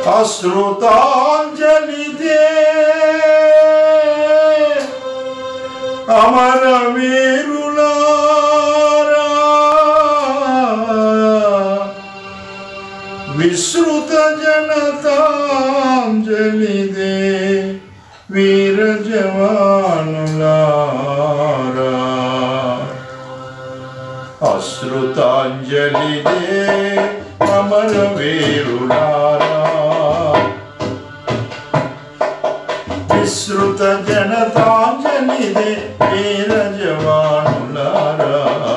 అశ్రుతాంజలిదే అమర వీరులారా విశ్రుత జనతాంజలిదే వీర జవానులారా అశ్రుతాంజలిదే అమర వీరులారా విశ్రుత జనతాంజలిదే వీర జవానులారా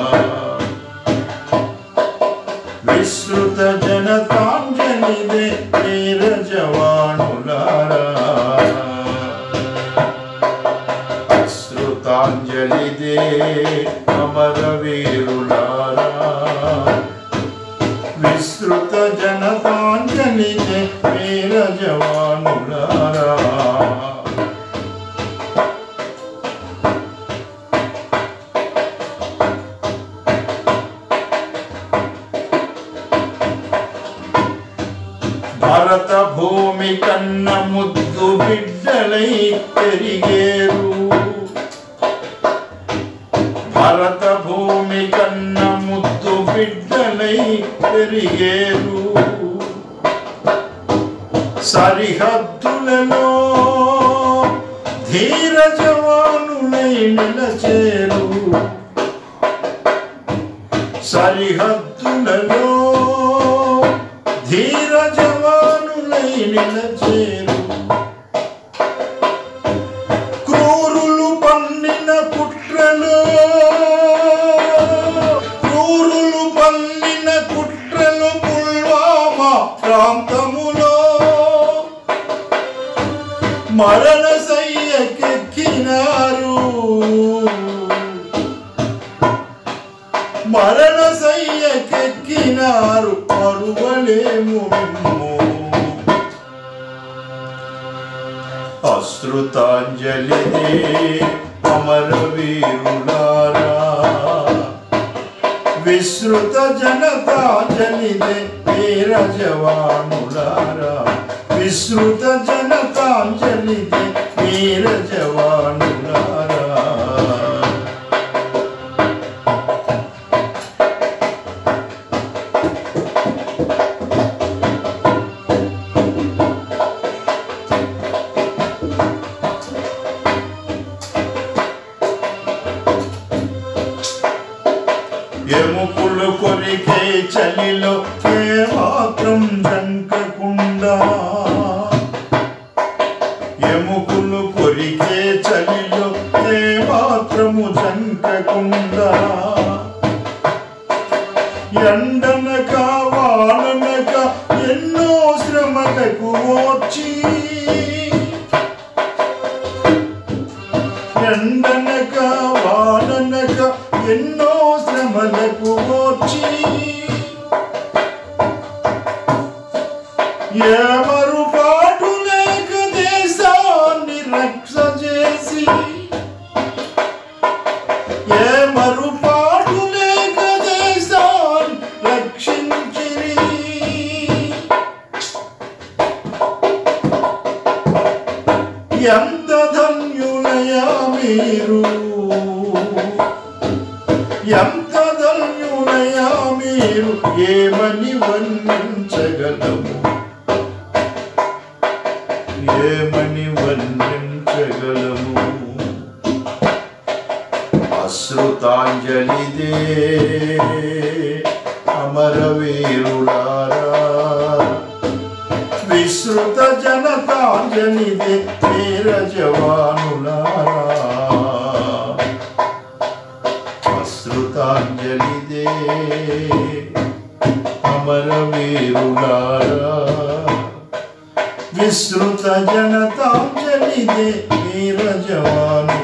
విశ్రుత జనతాంజలిదే వీర జవానులారా అశ్రుతాంజలిదే అమర వీరులారా విస్తృత జనతాంజలిదే వీర జవానులారా భరత భూమి కన్న ముద్దు బిడ్డలై పెరిగేరు భరత భూమి కన్న ముద్దు బిడ్డలై పెరిగేరు సరిహద్దులలో ధీర జవానులై నిలచేరు సరిహద్దులలో ధీర జవానులై నిలచేరు క్రూరులు పన్నిన కుట్రలు క్రూరులు పన్నిన కుట్రలు పుల్వామా ప్రాంతములో మరణ సయ్యకెక్కినారు మరణ సయ్యకెక్కినారు మరువలేము మిమ్ము అశ్రుతాంజలిదే అమర వీరులారా విశ్రుత జనతాంజలిదే వీర జవానులారా విశ్రుత జనతాంజలిదే వీర జవానులారా ఎముకులు కొరికే చలిలో ఏ మాత్రం జంకకుండా ఎముకులు కొరికే చలిలో ఏ మాత్రము జంకకుండా ఎండనక వాననక ఎన్నో శ్రమలకు వచ్చి ఎండనక వాననక ఎన్నో శ్రమలకు వచ్చి ఎవరు పాటు లేక దేశాన్ని రక్ష చేసి ఎవరు పాటు లేక దేశాన్ని రక్షించిరి ఎంత ధన్యులయా మీరు ఎంత ధన్యులయా మీరు ఏమని వర్ణించగలము ఏమని వర్ణించగలము అశ్రుతాంజలిదే అమర వీరులారా విశ్రుత జనతాంజలిదే వీర జవానులారా అశ్రుతాంజలిదే అమర వీరులారా విశ్రుత జనతాంజలిదే వీర జవాను